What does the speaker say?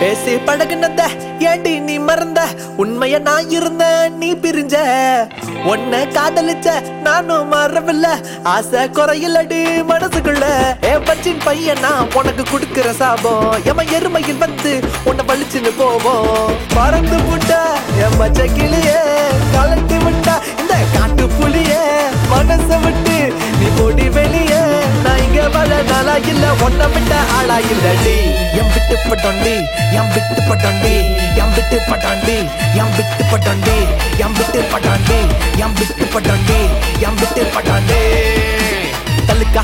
பேசி பழகுனத ஏண்டி நீ மறந்த உண்மைய நான் இருந்த நீ பிரிஞ்ச உன்னை காதலிச்ச நானும் மறவில்ல ஆசை குறையிலடி மனசுக்குள்ள ஏ பச்சின் பையன் நான் உனக்கு கொடுக்கிற சாபம் எம எருமையில் வந்து உன்னை வலிச்சுன்னு போவோம் பறந்து புட்டா என் மச்ச கிளியே கலட்டி விட்டா இந்த காட்டு புலியே மனச விட்டு நீ போடி வெளியே நான் இங்க வள நாளா இல்ல ஒன்ன விட்ட ஆளா இல்லடி எம் விட்டு பட்டாண்டி எம் விட்டு பட்டாண்டி எம் விட்டு பட்டாண்டி எம் விட்டு பட்டாண்டி எம் விட்டு பட்டாண்டி எம் விட்டு பட்டாண்டி எம் விட்டு பட்டாண்டி தலுக்கா